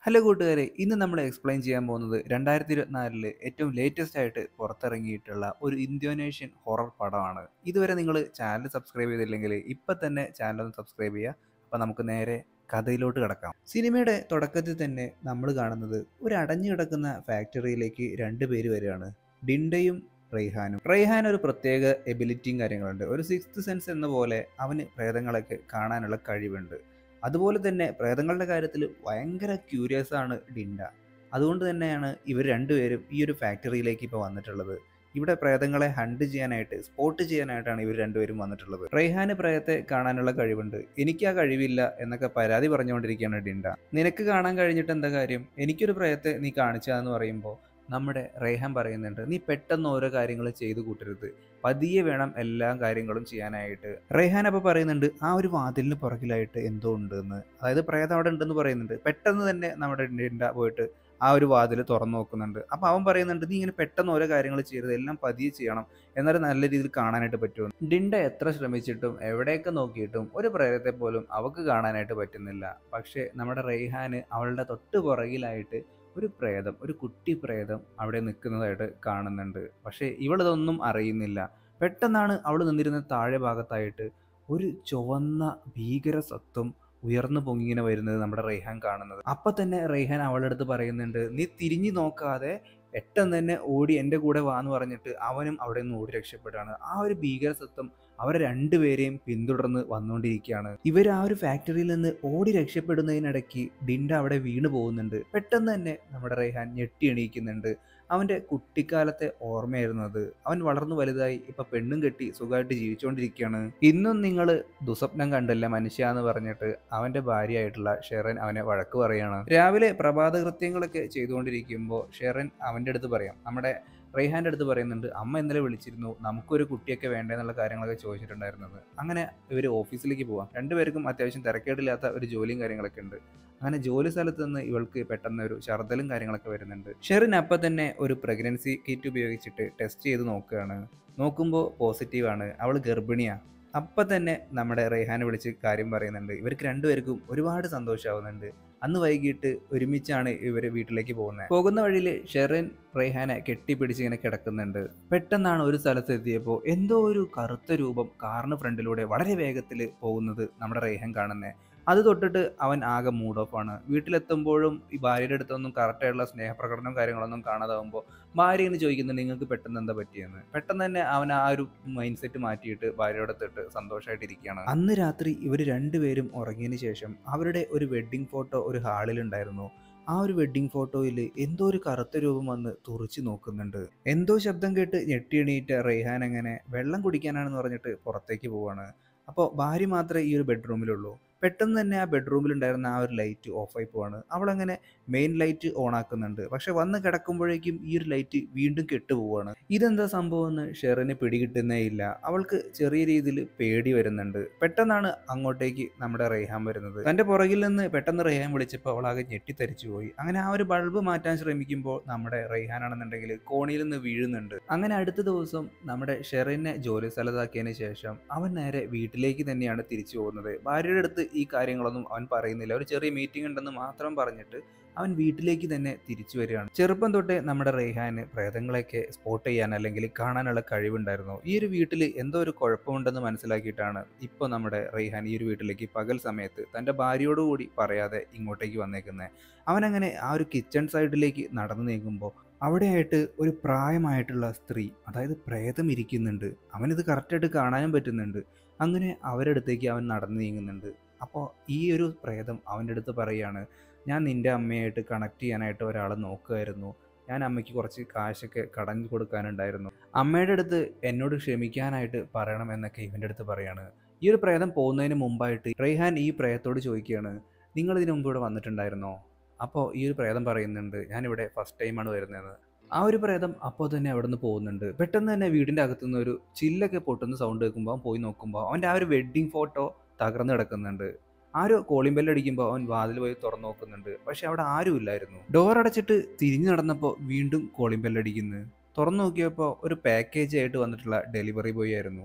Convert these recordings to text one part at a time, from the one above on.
hello കൂട്ടുകാരെ ഇന്ന് നമ്മൾ എക്സ്പ്ലെയിൻ ചെയ്യാൻ പോകുന്നത് രണ്ടായിരത്തി ഇരുപത്തിനാലില് ഏറ്റവും ലേറ്റസ്റ്റ് ആയിട്ട് പുറത്തിറങ്ങിയിട്ടുള്ള ഒരു ഇന്തോനേഷ്യൻ ഹൊറർ പടമാണ് ഇതുവരെ നിങ്ങൾ ചാനൽ സബ്സ്ക്രൈബ് ചെയ്തില്ലെങ്കിൽ ഇപ്പം തന്നെ ചാനൽ ഒന്ന് സബ്സ്ക്രൈബ് ചെയ്യുക അപ്പം നമുക്ക് നേരെ കഥയിലോട്ട് കിടക്കാം സിനിമയുടെ തുടക്കത്തിൽ തന്നെ നമ്മൾ കാണുന്നത് ഒരു അടഞ്ഞു കിടക്കുന്ന ഫാക്ടറിയിലേക്ക് രണ്ട് പേര് വരികയാണ് ഡിൻഡയും റെയ്ഹാനും റെയ്ഹാൻ ഒരു പ്രത്യേക എബിലിറ്റിയും കാര്യങ്ങളുണ്ട് ഒരു സിക്സ്ത് സെൻസ് എന്ന പോലെ അവന് പ്രേതങ്ങളൊക്കെ കാണാനുള്ള കഴിവുണ്ട് അതുപോലെ തന്നെ പ്രേതങ്ങളുടെ കാര്യത്തിൽ ഭയങ്കര ക്യൂരിയസ് ആണ് ഡിൻഡ അതുകൊണ്ട് തന്നെയാണ് ഇവർ രണ്ടുപേരും ഈ ഒരു ഫാക്ടറിയിലേക്ക് ഇപ്പോൾ വന്നിട്ടുള്ളത് ഇവിടെ പ്രേതങ്ങളെ ഹണ്ട് ചെയ്യാനായിട്ട് സ്പോട്ട് ചെയ്യാനായിട്ടാണ് ഇവർ രണ്ടുപേരും വന്നിട്ടുള്ളത് റെയ്ഹാന് പ്രേതത്തെ കാണാനുള്ള കഴിവുണ്ട് എനിക്ക് ആ കഴിവില്ല എന്നൊക്കെ പരാതി പറഞ്ഞുകൊണ്ടിരിക്കുകയാണ് ഡിൻഡ നിനക്ക് കാണാൻ കഴിഞ്ഞിട്ട് എന്താ കാര്യം എനിക്കൊരു പ്രേതത്തെ നീ കാണിച്ചാന്ന് പറയുമ്പോൾ നമ്മുടെ റേഹാൻ പറയുന്നുണ്ട് നീ പെട്ടെന്ന് ഓരോ കാര്യങ്ങൾ ചെയ്തു കൂട്ടരുത് പതിയെ വേണം എല്ലാ കാര്യങ്ങളും ചെയ്യാനായിട്ട് റേഹാൻ അപ്പോൾ പറയുന്നുണ്ട് ആ ഒരു വാതിലിന് പുറകിലായിട്ട് എന്തോ ഉണ്ടെന്ന് അതായത് പ്രേതം അവിടെ ഉണ്ടെന്ന് പറയുന്നുണ്ട് പെട്ടെന്ന് തന്നെ നമ്മുടെ ഡിൻഡ പോയിട്ട് ആ ഒരു വാതിൽ തുറന്നു നോക്കുന്നുണ്ട് അപ്പോൾ അവൻ പറയുന്നുണ്ട് നീ ഇങ്ങനെ പെട്ടെന്ന് ഓരോ കാര്യങ്ങൾ ചെയ്യരുത് എല്ലാം പതിയെ ചെയ്യണം എന്നാലും നല്ല രീതിയിൽ കാണാനായിട്ട് പറ്റുമെന്ന് ഡിൻഡ എത്ര ശ്രമിച്ചിട്ടും എവിടെയൊക്കെ നോക്കിയിട്ടും ഒരു പ്രേതത്തെ പോലും അവൾക്ക് കാണാനായിട്ട് പറ്റുന്നില്ല പക്ഷേ നമ്മുടെ റെയ്ഹാന് അവളുടെ തൊട്ട് പുറകിലായിട്ട് ഒരു പ്രേതം ഒരു കുട്ടി പ്രേതം അവിടെ നിൽക്കുന്നതായിട്ട് കാണുന്നുണ്ട് പക്ഷേ ഇവളിതൊന്നും അറിയുന്നില്ല പെട്ടെന്നാണ് അവൾ നിന്നിരുന്ന താഴെ ഭാഗത്തായിട്ട് ഒരു ചുവന്ന ഭീകര സത്വം ഉയർന്നു പൊങ്ങിങ്ങനെ വരുന്നത് നമ്മുടെ റെയ്ഹാൻ കാണുന്നത് അപ്പം തന്നെ റെയ്ഹാൻ അവളുടെ അടുത്ത് പറയുന്നുണ്ട് നീ തിരിഞ്ഞു നോക്കാതെ പെട്ടെന്ന് തന്നെ ഓടി എൻ്റെ കൂടെ വാന്ന് പറഞ്ഞിട്ട് അവനും അവിടെ നിന്ന് ഓടി രക്ഷപ്പെടുകയാണ് ആ ഒരു ഭീകര സത്വം അവരെ രണ്ടുപേരെയും പിന്തുടർന്ന് വന്നുകൊണ്ടിരിക്കുകയാണ് ഇവർ ആ ഒരു ഫാക്ടറിയിൽ നിന്ന് ഓടി രക്ഷപ്പെടുന്നതിനിടയ്ക്ക് ഡിൻഡ അവിടെ വീണു പോകുന്നുണ്ട് പെട്ടെന്ന് തന്നെ നമ്മുടെ റെയ്ഹാൻ ഞെട്ടി എണീക്കുന്നുണ്ട് അവൻ്റെ കുട്ടിക്കാലത്തെ ഓർമ്മയായിരുന്നു അത് അവൻ വളർന്നു വലുതായി ഇപ്പൊ പെണ്ണും കെട്ടി സുഖമായിട്ട് ജീവിച്ചുകൊണ്ടിരിക്കുകയാണ് ഇന്നും നിങ്ങൾ ദുസ്വപ്നം കണ്ടല്ല മനുഷ്യ എന്ന് പറഞ്ഞിട്ട് അവന്റെ ഭാര്യയായിട്ടുള്ള ഷെറൻ അവനെ വഴക്ക് പറയാണ് രാവിലെ പ്രഭാത കൃത്യങ്ങളൊക്കെ ചെയ്തുകൊണ്ടിരിക്കുമ്പോൾ ഷെറൻ അവൻ്റെ അടുത്ത് പറയാം നമ്മുടെ റെയ്ഹാൻ്റെ അടുത്ത് പറയുന്നുണ്ട് അമ്മ ഇന്നലെ വിളിച്ചിരുന്നു നമുക്കൊരു കുട്ടിയൊക്കെ വേണ്ടെന്നുള്ള കാര്യങ്ങളൊക്കെ ചോദിച്ചിട്ടുണ്ടായിരുന്നത് അങ്ങനെ ഇവർ ഓഫീസിലേക്ക് പോവാം രണ്ടുപേർക്കും അത്യാവശ്യം തിരക്കേടില്ലാത്ത ഒരു ജോലിയും കാര്യങ്ങളൊക്കെ ഉണ്ട് അങ്ങനെ ജോലി സ്ഥലത്ത് നിന്ന് ഇവൾക്ക് പെട്ടെന്ന് ഒരു ഛർദലും കാര്യങ്ങളൊക്കെ വരുന്നുണ്ട് ഷെറിൻ അപ്പം തന്നെ ഒരു പ്രഗ്നൻസി കിറ്റ് ഉപയോഗിച്ചിട്ട് ടെസ്റ്റ് ചെയ്ത് നോക്കുകയാണ് നോക്കുമ്പോൾ പോസിറ്റീവാണ് അവൾ ഗർഭിണിയാണ് അപ്പം തന്നെ നമ്മുടെ റെയ്ഹാനെ വിളിച്ച് കാര്യം പറയുന്നുണ്ട് ഇവർക്ക് രണ്ടുപേർക്കും ഒരുപാട് സന്തോഷമാവുന്നുണ്ട് അന്ന് വൈകിട്ട് ഒരുമിച്ചാണ് ഇവർ വീട്ടിലേക്ക് പോകുന്നത് പോകുന്ന വഴിയിൽ ഷെറിൻ റെയ്ഹാനെ കെട്ടിപ്പിടിച്ച് ഇങ്ങനെ കിടക്കുന്നുണ്ട് പെട്ടെന്നാണ് ഒരു സ്ഥലത്ത് എത്തിയപ്പോൾ എന്തോ ഒരു കറുത്ത രൂപം കാറിന് ഫ്രണ്ടിലൂടെ വളരെ വേഗത്തിൽ പോകുന്നത് നമ്മുടെ റെയ്ഹാൻ കാണുന്നത് അത് തൊട്ടിട്ട് അവൻ ആകെ മൂഡ് ഓഫ് ആണ് വീട്ടിലെത്തുമ്പോഴും ഈ ഭാര്യയുടെ അടുത്തൊന്നും കറക്റ്റായിട്ടുള്ള സ്നേഹപ്രകടനം കാര്യങ്ങളൊന്നും കാണാതാവുമ്പോൾ ഭാര്യ ഇങ്ങനെ ചോദിക്കുന്നത് നിങ്ങൾക്ക് പെട്ടെന്ന് എന്താ പറ്റിയെന്ന് പെട്ടെന്ന് തന്നെ അവൻ ആ ഒരു മൈൻഡ് സെറ്റ് മാറ്റിയിട്ട് ഭാര്യയോടത്തിട്ട് സന്തോഷമായിട്ടിരിക്കുകയാണ് അന്ന് രാത്രി ഇവർ രണ്ടുപേരും ഉറങ്ങിയതിന് ശേഷം അവരുടെ ഒരു വെഡ്ഡിംഗ് ഫോട്ടോ ഒരു ഹാളിലുണ്ടായിരുന്നു ആ ഒരു വെഡ്ഡിംഗ് ഫോട്ടോയിൽ എന്തോ ഒരു കറുത്ത രൂപം വന്ന് തുറച്ചു നോക്കുന്നുണ്ട് എന്തോ ശബ്ദം കേട്ട് ഞെട്ടി എണീറ്റ് റെയ്ഹാൻ അങ്ങനെ വെള്ളം കുടിക്കാനാണെന്ന് പറഞ്ഞിട്ട് പുറത്തേക്ക് പോവാണ് അപ്പോൾ ഭാര്യ മാത്രമേ ഈ ഒരു ബെഡ്റൂമിലുള്ളൂ പെട്ടെന്ന് തന്നെ ആ ബെഡ്റൂമിലുണ്ടായിരുന്ന ആ ഒരു ലൈറ്റ് ഓഫായി പോവാണ് അവളങ്ങനെ മെയിൻ ലൈറ്റ് ഓൺ ആക്കുന്നുണ്ട് പക്ഷെ വന്ന് കിടക്കുമ്പോഴേക്കും ഈ ഒരു ലൈറ്റ് വീണ്ടും കെട്ടുപോവാണ് ഇതെന്താ സംഭവം എന്ന് ഷെറിന് പിടികിട്ടുന്നേ ഇല്ല അവൾക്ക് ചെറിയ രീതിയിൽ പേടി വരുന്നുണ്ട് പെട്ടെന്നാണ് അങ്ങോട്ടേക്ക് നമ്മുടെ റെയ്ഹാൻ വരുന്നത് തന്റെ പുറകിൽ നിന്ന് പെട്ടെന്ന് റെയ്ഹാൻ വിളിച്ചപ്പോൾ അവൾ ആകെ ഞെട്ടിത്തരിച്ചു പോയി അങ്ങനെ ആ ഒരു ബൾബ് മാറ്റാൻ ശ്രമിക്കുമ്പോൾ നമ്മുടെ റെയ്ഹാൻ ആണെന്നുണ്ടെങ്കിൽ കോണിയിൽ നിന്ന് വീഴുന്നുണ്ട് അങ്ങനെ അടുത്ത ദിവസം നമ്മുടെ ഷെറിനെ ജോലി സ്ഥലത്താക്കിയതിന് ശേഷം അവൻ നേരെ വീട്ടിലേക്ക് തന്നെയാണ് തിരിച്ചു പോകുന്നത് ഭാര്യയുടെ അടുത്ത് ഈ കാര്യങ്ങളൊന്നും അവൻ പറയുന്നില്ല ഒരു ചെറിയ മീറ്റിംഗ് ഉണ്ടെന്ന് മാത്രം പറഞ്ഞിട്ട് അവൻ വീട്ടിലേക്ക് തന്നെ തിരിച്ചു വരികയാണ് ചെറുപ്പം തൊട്ടേ നമ്മുടെ റെയ്ഹാന് പ്രേതങ്ങളെയൊക്കെ സ്പോട്ട് ചെയ്യാൻ അല്ലെങ്കിൽ കാണാനുള്ള കഴിവുണ്ടായിരുന്നു ഈ ഒരു വീട്ടിൽ എന്തോ ഒരു കുഴപ്പമുണ്ടെന്ന് മനസ്സിലാക്കിയിട്ടാണ് ഇപ്പോൾ നമ്മുടെ റെയ്ഹാൻ ഈ ഒരു വീട്ടിലേക്ക് പകൽ സമയത്ത് തൻ്റെ ഭാര്യയോടുകൂടി പറയാതെ ഇങ്ങോട്ടേക്ക് വന്നേക്കുന്നത് അവനങ്ങനെ ആ ഒരു കിച്ചൺ സൈഡിലേക്ക് നടന്നു നീങ്ങുമ്പോൾ അവിടെയായിട്ട് ഒരു പ്രായമായിട്ടുള്ള സ്ത്രീ അതായത് പ്രേതം ഇരിക്കുന്നുണ്ട് അവനിത് കറക്റ്റായിട്ട് കാണാനും പറ്റുന്നുണ്ട് അങ്ങനെ അവരുടെ അടുത്തേക്ക് അവൻ നടന്നു നീങ്ങുന്നുണ്ട് അപ്പോൾ ഈ ഒരു പ്രേതം അവൻ്റെ അടുത്ത് പറയുകയാണ് ഞാൻ നിൻ്റെ അമ്മയായിട്ട് കണക്ട് ചെയ്യാനായിട്ട് ഒരാളെ നോക്കുമായിരുന്നു ഞാൻ അമ്മയ്ക്ക് കുറച്ച് കാശൊക്കെ കടഞ്ഞു കൊടുക്കാനുണ്ടായിരുന്നു അമ്മയുടെ അടുത്ത് എന്നോട് ക്ഷമിക്കാനായിട്ട് പറയണം എന്നൊക്കെ ഇവൻ്റെ അടുത്ത് പറയാണ് ഈ ഒരു പ്രേതം പോകുന്നതിന് മുമ്പായിട്ട് റെയ്ഹാൻ ഈ പ്രേതത്തോട് ചോദിക്കുകയാണ് നിങ്ങൾ ഇതിനു മുമ്പ് ഇവിടെ വന്നിട്ടുണ്ടായിരുന്നോ അപ്പോൾ ഈ ഒരു പ്രേതം പറയുന്നുണ്ട് ഞാനിവിടെ ഫസ്റ്റ് ടൈമാണ് വരുന്നത് ആ ഒരു പ്രേതം അപ്പോൾ തന്നെ അവിടെ നിന്ന് പോകുന്നുണ്ട് പെട്ടെന്ന് തന്നെ വീടിൻ്റെ അകത്തുനിന്ന് ഒരു ചില്ലൊക്കെ പൊട്ടുന്ന സൗണ്ട് കേൾക്കുമ്പോൾ അവൻ പോയി നോക്കുമ്പോൾ അവൻ്റെ ആ ഒരു വെഡ്ഡിങ് ഫോട്ടോ തകർന്ന് കിടക്കുന്നുണ്ട് ആരോ കോളിംഗ് ബെല്ല് അടിക്കുമ്പോൾ അവൻ വാതിൽ പോയി തുറന്നു നോക്കുന്നുണ്ട് പക്ഷെ അവിടെ ആരും ഇല്ലായിരുന്നു ഡോർ അടച്ചിട്ട് തിരിഞ്ഞു നടന്നപ്പോൾ വീണ്ടും കോളിംഗ് ബെല്ല് അടിക്കുന്നു തുറന്നു നോക്കിയപ്പോൾ ഒരു പാക്കേജ് ആയിട്ട് വന്നിട്ടുള്ള ഡെലിവറി ബോയ് ആയിരുന്നു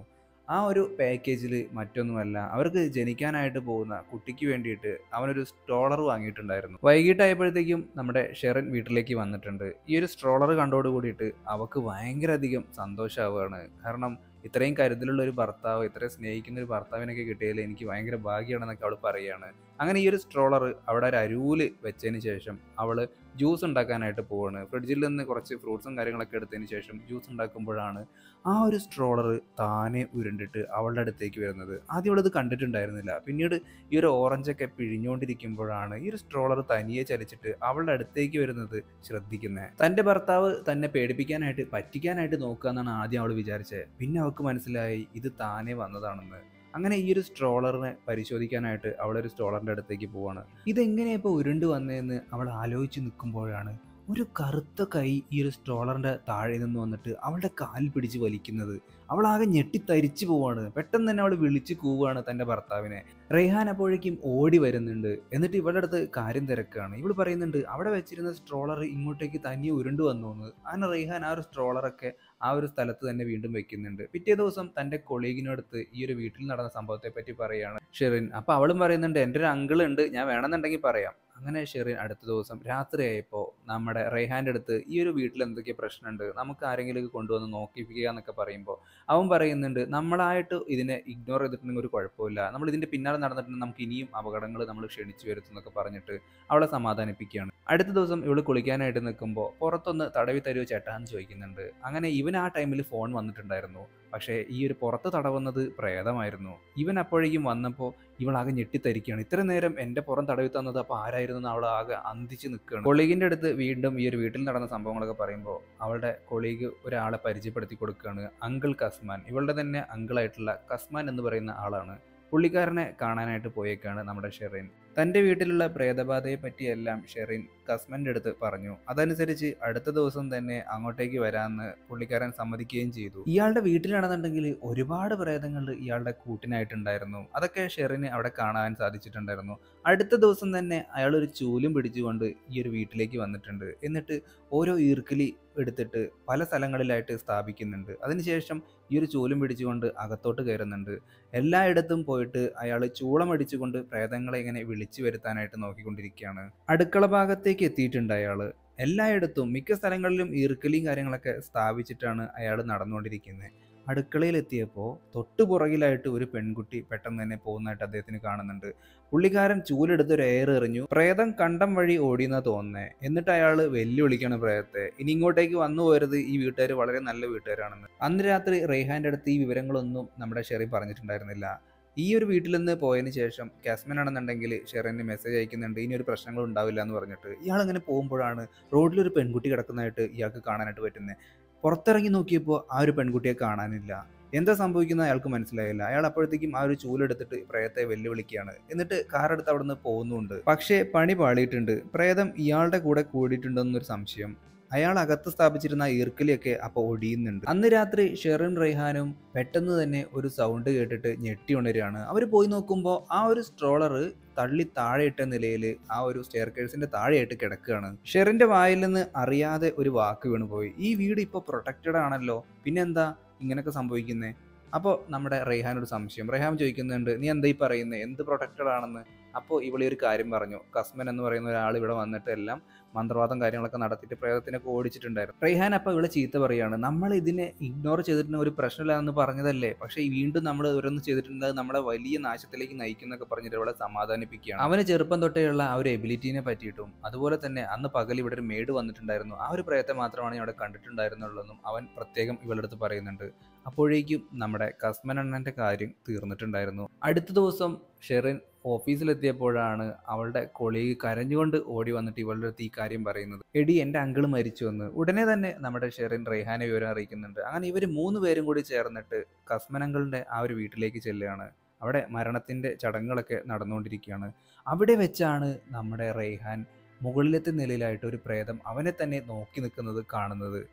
ആ ഒരു പാക്കേജിൽ മറ്റൊന്നുമല്ല അവർക്ക് ജനിക്കാനായിട്ട് പോകുന്ന കുട്ടിക്ക് വേണ്ടിയിട്ട് അവനൊരു സ്ട്രോളർ വാങ്ങിയിട്ടുണ്ടായിരുന്നു വൈകിട്ടായപ്പോഴത്തേക്കും നമ്മുടെ ഷെറിൻ വീട്ടിലേക്ക് വന്നിട്ടുണ്ട് ഈ ഒരു സ്ട്രോളർ കണ്ടോട് കൂടിയിട്ട് അവക്ക് ഭയങ്കര അധികം സന്തോഷമാവുകയാണ് കാരണം ഇത്രയും കരുതലുള്ള ഒരു ഭർത്താവ് ഇത്രയും സ്നേഹിക്കുന്ന ഒരു ഭർത്താവിനൊക്കെ കിട്ടിയതിൽ എനിക്ക് ഭയങ്കര ഭാഗ്യമാണെന്നൊക്കെ അവൾ പറയുകയാണ് അങ്ങനെ ഈ ഒരു സ്ട്രോളർ അവിടെ ഒരു അരൂല് വെച്ചതിന് ശേഷം അവൾ ജ്യൂസ് ഉണ്ടാക്കാനായിട്ട് പോവാണ് ഫ്രിഡ്ജിൽ നിന്ന് കുറച്ച് ഫ്രൂട്ട്സും കാര്യങ്ങളൊക്കെ എടുത്തതിന് ശേഷം ജ്യൂസ് ഉണ്ടാക്കുമ്പോഴാണ് ആ ഒരു സ്ട്രോളർ താനെ ഉരുണ്ടിട്ട് അവളുടെ അടുത്തേക്ക് വരുന്നത് ആദ്യം അവളത് കണ്ടിട്ടുണ്ടായിരുന്നില്ല പിന്നീട് ഈ ഒരു ഓറഞ്ചൊക്കെ പിഴിഞ്ഞുകൊണ്ടിരിക്കുമ്പോഴാണ് ഈ ഒരു സ്ട്രോളർ തനിയെ ചലിച്ചിട്ട് അവളുടെ അടുത്തേക്ക് വരുന്നത് ശ്രദ്ധിക്കുന്നത് തൻ്റെ ഭർത്താവ് തന്നെ പേടിപ്പിക്കാനായിട്ട് പറ്റിക്കാനായിട്ട് നോക്കുക എന്നാണ് ആദ്യം അവൾ വിചാരിച്ചത് പിന്നെ അവൾക്ക് മനസ്സിലായി ഇത് താനെ വന്നതാണെന്ന് അങ്ങനെ ഈ ഒരു സ്ട്രോളറിനെ പരിശോധിക്കാനായിട്ട് അവളൊരു സ്ട്രോളറിൻ്റെ അടുത്തേക്ക് പോവാണ് ഇതെങ്ങനെയാ ഇപ്പോൾ ഉരുണ്ട് വന്നതെന്ന് അവൾ ആലോചിച്ച് നിൽക്കുമ്പോഴാണ് ഒരു കറുത്ത കൈ ഈ ഒരു സ്ട്രോളറിൻ്റെ താഴെ നിന്ന് വന്നിട്ട് അവളുടെ കാൽ പിടിച്ച് വലിക്കുന്നത് അവൾ ആകെ ഞെട്ടിത്തരിച്ചു പോവാണ് പെട്ടെന്ന് തന്നെ അവൾ വിളിച്ച് കൂവാണ് തൻ്റെ ഭർത്താവിനെ റെയ്ഹാൻ അപ്പോഴേക്കും ഓടി വരുന്നുണ്ട് എന്നിട്ട് ഇവളുടെ അടുത്ത് കാര്യം തിരക്കാണ് ഇവൾ പറയുന്നുണ്ട് അവിടെ വെച്ചിരുന്ന സ്ട്രോളർ ഇങ്ങോട്ടേക്ക് തനിയെ ഉരുണ്ട് വന്നു എന്ന് അങ്ങനെ റെയ്ഹാൻ ആ ഒരു സ്ട്രോളറൊക്കെ ആ ഒരു സ്ഥലത്ത് തന്നെ വീണ്ടും വെക്കുന്നുണ്ട് പിറ്റേ ദിവസം തൻ്റെ കൊളീഗിനടുത്ത് ഈ ഒരു വീട്ടിൽ നടന്ന സംഭവത്തെ പറ്റി പറയുകയാണ് ഷെറിൻ അപ്പോൾ അവളും പറയുന്നുണ്ട് എൻ്റെ ഒരു അങ്കിൾ ഉണ്ട് ഞാൻ വേണമെന്നുണ്ടെങ്കിൽ പറയാം അങ്ങനെ ഷെറിൻ അടുത്ത ദിവസം രാത്രിയായപ്പോൾ നമ്മുടെ റെയ്ഹാൻ്റെ അടുത്ത് ഈ ഒരു വീട്ടിൽ എന്തൊക്കെ പ്രശ്നമുണ്ട് നമുക്ക് ആരെങ്കിലും കൊണ്ടുവന്ന് നോക്കിപ്പിക്കുക എന്നൊക്കെ പറയുമ്പോൾ അവൻ പറയുന്നുണ്ട് നമ്മളായിട്ട് ഇതിനെ ഇഗ്നോർ ചെയ്തിട്ടുണ്ടെങ്കിൽ ഒരു കുഴപ്പമില്ല നമ്മൾ ഇതിൻ്റെ പിന്നാലെ നടന്നിട്ടുണ്ടെങ്കിൽ നമുക്ക് ഇനിയും അപകടങ്ങൾ നമ്മൾ ക്ഷണിച്ചു വരുത്തുന്നൊക്കെ പറഞ്ഞിട്ട് അവളെ സമാധാനിപ്പിക്കുകയാണ് അടുത്ത ദിവസം ഇവൾ കുളിക്കാനായിട്ട് നിൽക്കുമ്പോൾ പുറത്തൊന്ന് തടവി തരുമോ ചേട്ടാ എന്ന് ചോദിക്കുന്നുണ്ട് അങ്ങനെ ഇവൻ ആ ടൈമിൽ ഫോൺ വന്നിട്ടുണ്ടായിരുന്നു പക്ഷേ ഈ ഒരു പുറത്ത് തടവുന്നത് പ്രേതമായിരുന്നു ഇവൻ അപ്പോഴേക്കും വന്നപ്പോൾ ഇവളാകെ ഞെട്ടിത്തരിക്കുകയാണ് ഇത്ര നേരം എൻ്റെ പുറം തടവി തന്നത് അപ്പോൾ ആരായിരുന്നു എന്ന് അവൾ ആകെ അന്തിച്ച് നിൽക്കുകയാണ് കൊളീഗിൻ്റെ അടുത്ത് വീണ്ടും ഈ ഒരു വീട്ടിൽ നടന്ന സംഭവങ്ങളൊക്കെ പറയുമ്പോൾ അവളുടെ കൊളീഗ് ഒരാളെ പരിചയപ്പെടുത്തി കൊടുക്കുകയാണ് അങ്കിൾ കസ്മാൻ ഇവളുടെ തന്നെ അങ്കിളായിട്ടുള്ള കസ്മാൻ എന്ന് പറയുന്ന ആളാണ് പുള്ളിക്കാരനെ കാണാനായിട്ട് പോയേക്കാണ് നമ്മുടെ ഷെറിൻ തൻ്റെ വീട്ടിലുള്ള പ്രേതബാധയെ പറ്റിയെല്ലാം ഷെറിൻ കസ്മൻ്റെ അടുത്ത് പറഞ്ഞു അതനുസരിച്ച് അടുത്ത ദിവസം തന്നെ അങ്ങോട്ടേക്ക് വരാമെന്ന് പുള്ളിക്കാരൻ സമ്മതിക്കുകയും ചെയ്തു ഇയാളുടെ വീട്ടിലാണെന്നുണ്ടെങ്കിൽ ഒരുപാട് പ്രേതങ്ങൾ ഇയാളുടെ കൂട്ടിനായിട്ടുണ്ടായിരുന്നു അതൊക്കെ ഷെറിന് അവിടെ കാണാൻ സാധിച്ചിട്ടുണ്ടായിരുന്നു അടുത്ത ദിവസം തന്നെ അയാൾ ഒരു ചൂലും പിടിച്ചുകൊണ്ട് ഈ ഒരു വീട്ടിലേക്ക് വന്നിട്ടുണ്ട് എന്നിട്ട് ഓരോ ഈർക്കിലി എടുത്തിട്ട് പല സ്ഥലങ്ങളിലായിട്ട് സ്ഥാപിക്കുന്നുണ്ട് അതിനുശേഷം ഈ ഒരു ചൂലും പിടിച്ചുകൊണ്ട് അകത്തോട്ട് കയറുന്നുണ്ട് എല്ലായിടത്തും പോയിട്ട് അയാൾ ചൂളമടിച്ചുകൊണ്ട് പ്രേതങ്ങളെ ഇങ്ങനെ വിളിച്ചു വരുത്താനായിട്ട് നോക്കിക്കൊണ്ടിരിക്കുകയാണ് അടുക്കള ഭാഗത്തേക്ക് എത്തിയിട്ടുണ്ട് അയാൾ എല്ലായിടത്തും മിക്ക സ്ഥലങ്ങളിലും ഈർക്കലിയും കാര്യങ്ങളൊക്കെ സ്ഥാപിച്ചിട്ടാണ് അയാൾ നടന്നുകൊണ്ടിരിക്കുന്നത് അടുക്കളയിലെത്തിയപ്പോൾ തൊട്ടു പുറകിലായിട്ട് ഒരു പെൺകുട്ടി പെട്ടെന്ന് തന്നെ പോകുന്നതായിട്ട് അദ്ദേഹത്തിന് കാണുന്നുണ്ട് പുള്ളിക്കാരൻ ചൂലെടുത്ത് ഒരു എയർ എറിഞ്ഞു പ്രേതം കണ്ടം വഴി ഓടിയെന്നാ തോന്നുന്നത് എന്നിട്ട് അയാൾ വെല്ലുവിളിക്കാണ് പ്രേതത്തെ ഇനി ഇങ്ങോട്ടേക്ക് വന്നു പോരുത് ഈ വീട്ടുകാർ വളരെ നല്ല വീട്ടുകാരാണെന്ന് അന്ന് രാത്രി റെയ്ഹാന്റെ അടുത്ത് ഈ വിവരങ്ങളൊന്നും നമ്മുടെ ഷെറി പറഞ്ഞിട്ടുണ്ടായിരുന്നില്ല ഈ ഒരു വീട്ടിൽ നിന്ന് പോയതിന് ശേഷം കാസ്മൻ ആണെന്നുണ്ടെങ്കിൽ ഷെറിന് മെസ്സേജ് അയക്കുന്നുണ്ട് ഇനി ഒരു പ്രശ്നങ്ങൾ ഉണ്ടാവില്ല എന്ന് പറഞ്ഞിട്ട് ഇയാൾ അങ്ങനെ പോകുമ്പോഴാണ് റോഡിലൊരു പെൺകുട്ടി കിടക്കുന്നതായിട്ട് ഇയാൾക്ക് കാണാനായിട്ട് പറ്റുന്നത് പുറത്തിറങ്ങി നോക്കിയപ്പോൾ ആ ഒരു പെൺകുട്ടിയെ കാണാനില്ല എന്താ സംഭവിക്കുന്നത് അയാൾക്ക് മനസ്സിലായില്ല അയാൾ അപ്പോഴത്തേക്കും ആ ഒരു ചൂലെടുത്തിട്ട് പ്രേതത്തെ വെല്ലുവിളിക്കുകയാണ് എന്നിട്ട് കാറെടുത്ത് അവിടെ നിന്ന് പോകുന്നുണ്ട് പക്ഷേ പണി പാളിയിട്ടുണ്ട് പ്രേതം ഇയാളുടെ കൂടെ കൂടിയിട്ടുണ്ടെന്നൊരു സംശയം അയാൾ അകത്ത് സ്ഥാപിച്ചിരുന്ന ഈർക്കലിയൊക്കെ അപ്പോൾ ഒടിയുന്നുണ്ട് അന്ന് രാത്രി ഷെറിൻ റെയ്ഹാനും പെട്ടെന്ന് തന്നെ ഒരു സൗണ്ട് കേട്ടിട്ട് ഞെട്ടി ഉണരുകയാണ് അവർ പോയി നോക്കുമ്പോൾ ആ ഒരു സ്ട്രോളർ തള്ളി താഴെയിട്ട നിലയിൽ ആ ഒരു സ്റ്റെയർ കേഴ്സിന്റെ താഴെയായിട്ട് കിടക്കുകയാണ് ഷെറിന്റെ വായിൽ നിന്ന് അറിയാതെ ഒരു വാക്ക് വീണുപോയി ഈ വീട് ഇപ്പോൾ പ്രൊട്ടക്റ്റഡ് ആണല്ലോ പിന്നെന്താ ഇങ്ങനെയൊക്കെ സംഭവിക്കുന്നത് അപ്പോൾ നമ്മുടെ റെയ്ഹാനൊരു സംശയം റെയ്ഹാൻ ചോദിക്കുന്നുണ്ട് നീ എന്താ ഈ പറയുന്നത് എന്ത് പ്രൊട്ടക്റ്റഡ് ആണെന്ന് അപ്പോൾ ഇവളി ഒരു കാര്യം പറഞ്ഞു കസ്മൻ എന്ന് പറയുന്ന ഒരാൾ ഇവിടെ വന്നിട്ട് എല്ലാം മന്ത്രവാദം കാര്യങ്ങളൊക്കെ നടത്തിയിട്ട് പ്രേതത്തിനൊക്കെ ഓടിച്ചിട്ടുണ്ടായിരുന്നു റെയ്ഹാൻ അപ്പോൾ ഇവിടെ ചീത്ത പറയാണ് നമ്മൾ ഇതിനെ ഇഗ്നോർ ചെയ്തിട്ട് ഒരു പ്രശ്നമില്ലാന്ന് പറഞ്ഞതല്ലേ പക്ഷേ ഈ വീണ്ടും നമ്മൾ ഓരോന്ന് ചെയ്തിട്ടുണ്ട് അത് നമ്മളെ വലിയ നാശത്തിലേക്ക് നയിക്കുന്നൊക്കെ പറഞ്ഞിട്ട് ഇവിടെ സമാധാനിപ്പിക്കുകയാണ് അവന് ചെറുപ്പം തൊട്ടേയുള്ള ആ ഒരു എബിലിറ്റീനെ പറ്റിയിട്ടും അതുപോലെ തന്നെ അന്ന് പകൽ ഇവിടെ ഒരു മേഡ് വന്നിട്ടുണ്ടായിരുന്നു ആ ഒരു പ്രേതത്തെ മാത്രമാണ് ഞാൻ ഇവിടെ കണ്ടിട്ടുണ്ടായിരുന്നുള്ളതെന്നും അവൻ പ്രത്യേകം ഇവളുടെ അടുത്ത് പറയുന്നുണ്ട് അപ്പോഴേക്കും നമ്മുടെ കസ്മൻ അണ്ണൻ്റെ കാര്യം തീർന്നിട്ടുണ്ടായിരുന്നു അടുത്ത ദിവസം ഷെറിൻ ഓഫീസിലെത്തിയപ്പോഴാണ് അവളുടെ കൊളീഗ് കരഞ്ഞുകൊണ്ട് ഓടി വന്നിട്ട് ഇവളുടെ അടുത്ത് ഈ കാര്യം പറയുന്നത് എടി എൻ്റെ അങ്കിള് മരിച്ചു എന്ന് ഉടനെ തന്നെ നമ്മുടെ ഷെറിൻ റെയ്ഹാനെ വിവരം അറിയിക്കുന്നുണ്ട് അങ്ങനെ ഇവർ മൂന്ന് പേരും കൂടി ചേർന്നിട്ട് കസ്മൻ അങ്കിളിൻ്റെ ആ ഒരു വീട്ടിലേക്ക് ചെല്ലുകയാണ് അവിടെ മരണത്തിൻ്റെ ചടങ്ങുകളൊക്കെ നടന്നുകൊണ്ടിരിക്കുകയാണ് അവിടെ വെച്ചാണ് നമ്മുടെ റെയ്ഹാൻ മുകളിലത്തെ നിലയിലായിട്ട് ഒരു പ്രേതം അവനെ തന്നെ നോക്കി നിൽക്കുന്നത് കാണുന്നത്